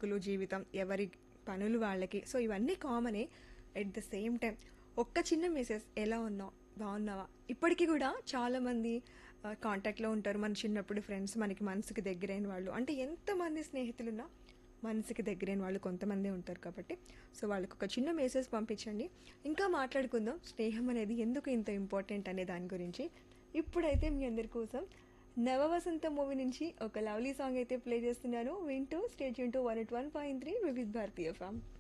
బతుకులు జీవితం ఎవరి పనులు వాళ్ళకి సో ఇవన్నీ కామనే ఎట్ ద సేమ్ టైం ఒక్క చిన్న మెసేజ్ ఎలా ఉన్నావు బాగున్నావా ఇప్పటికీ కూడా చాలామంది కాంటాక్ట్లో ఉంటారు మన చిన్నప్పుడు ఫ్రెండ్స్ మనకి మనసుకి దగ్గరైన వాళ్ళు అంటే ఎంతమంది స్నేహితులున్నా మనసుకి దగ్గరైన వాళ్ళు కొంతమంది ఉంటారు కాబట్టి సో వాళ్ళకి ఒక చిన్న మెసేజ్ పంపించండి ఇంకా మాట్లాడుకుందాం స్నేహం అనేది ఎందుకు ఇంత ఇంపార్టెంట్ అనే దాని గురించి ఇప్పుడైతే మీ అందరి కోసం నవవసంత మూవీ నుంచి ఒక లవ్లీ సాంగ్ అయితే ప్లే చేస్తున్నాను వింటూ stage into one eight one point three Vividh Bharatiya form